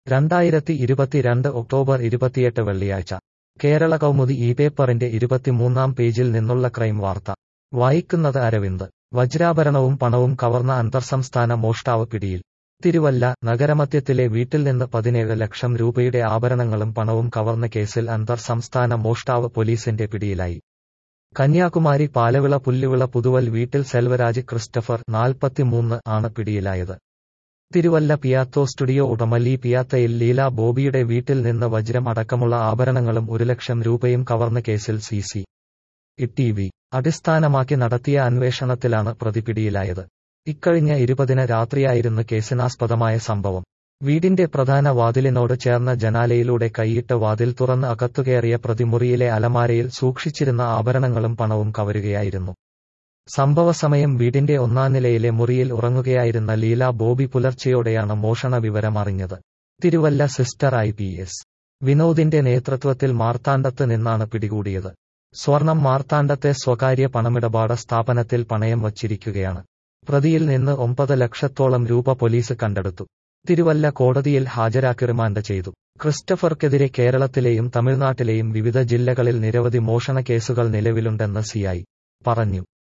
രണ്ടായിരത്തി ഇരുപത്തിരണ്ട് ഒക്ടോബർ ഇരുപത്തിയെട്ട് വെള്ളിയാഴ്ച കേരള കൗമുദി ഈ പേപ്പറിന്റെ ഇരുപത്തിമൂന്നാം പേജിൽ നിന്നുള്ള ക്രൈം വാർത്ത വായിക്കുന്നത് അരവിന്ദ് വജ്രാഭരണവും പണവും കവർന്ന അന്തർസംസ്ഥാന മോഷ്ടാവ് പിടിയിൽ തിരുവല്ല നഗരമധ്യത്തിലെ വീട്ടിൽ നിന്ന് പതിനേഴ് ലക്ഷം രൂപയുടെ ആഭരണങ്ങളും പണവും കവർന്ന കേസിൽ അന്തർ സംസ്ഥാന മോഷ്ടാവ് പോലീസിന്റെ പിടിയിലായി കന്യാകുമാരി പാലവിള പുല്ലുവിള പുതുവൽ വീട്ടിൽ സെൽവരാജ് ക്രിസ്റ്റഫർ നാൽപ്പത്തിമൂന്ന് ആണ് പിടിയിലായത് തിരുവല്ല പിയാത്തോ സ്റ്റുഡിയോ ഉടമ ലീ പിയാത്തയിൽ ലീല ബോബിയുടെ വീട്ടിൽ നിന്ന് വജ്രം അടക്കമുള്ള ആഭരണങ്ങളും ഒരു ലക്ഷം രൂപയും കവർന്ന കേസിൽ സി സി ടി വി അടിസ്ഥാനമാക്കി നടത്തിയ അന്വേഷണത്തിലാണ് പ്രതി പിടിയിലായത് ഇക്കഴിഞ്ഞ ഇരുപതിന് രാത്രിയായിരുന്നു കേസിനാസ്പദമായ സംഭവം വീടിന്റെ പ്രധാന വാതിലിനോട് ചേർന്ന ജനാലയിലൂടെ കൈയിട്ട് വാതിൽ തുറന്ന് അകത്തുകയറിയ പ്രതിമുറിയിലെ അലമാരയിൽ സൂക്ഷിച്ചിരുന്ന ആഭരണങ്ങളും പണവും കവരുകയായിരുന്നു സംഭവസമയം വീടിന്റെ ഒന്നാം നിലയിലെ മുറിയിൽ ഉറങ്ങുകയായിരുന്ന ലീല ബോബി പുലർച്ചെയോടെയാണ് മോഷണ വിവരം അറിഞ്ഞത് തിരുവല്ല സിസ്റ്റർ ഐ പി എസ് വിനോദിന്റെ നേതൃത്വത്തിൽ മാർത്താണ്ഡത്ത് നിന്നാണ് പിടികൂടിയത് സ്വർണം മാർത്താണ്ഡത്തെ സ്വകാര്യ പണമിടപാട് സ്ഥാപനത്തിൽ പണയം വച്ചിരിക്കുകയാണ് പ്രതിയിൽ നിന്ന് ഒമ്പത് ലക്ഷത്തോളം രൂപ പോലീസ് കണ്ടെടുത്തു തിരുവല്ല കോടതിയിൽ ഹാജരാക്കി റിമാൻഡ് ചെയ്തു ക്രിസ്റ്റഫർക്കെതിരെ കേരളത്തിലെയും തമിഴ്നാട്ടിലെയും വിവിധ ജില്ലകളിൽ നിരവധി മോഷണ കേസുകൾ നിലവിലുണ്ടെന്ന് സിഐ പറഞ്ഞു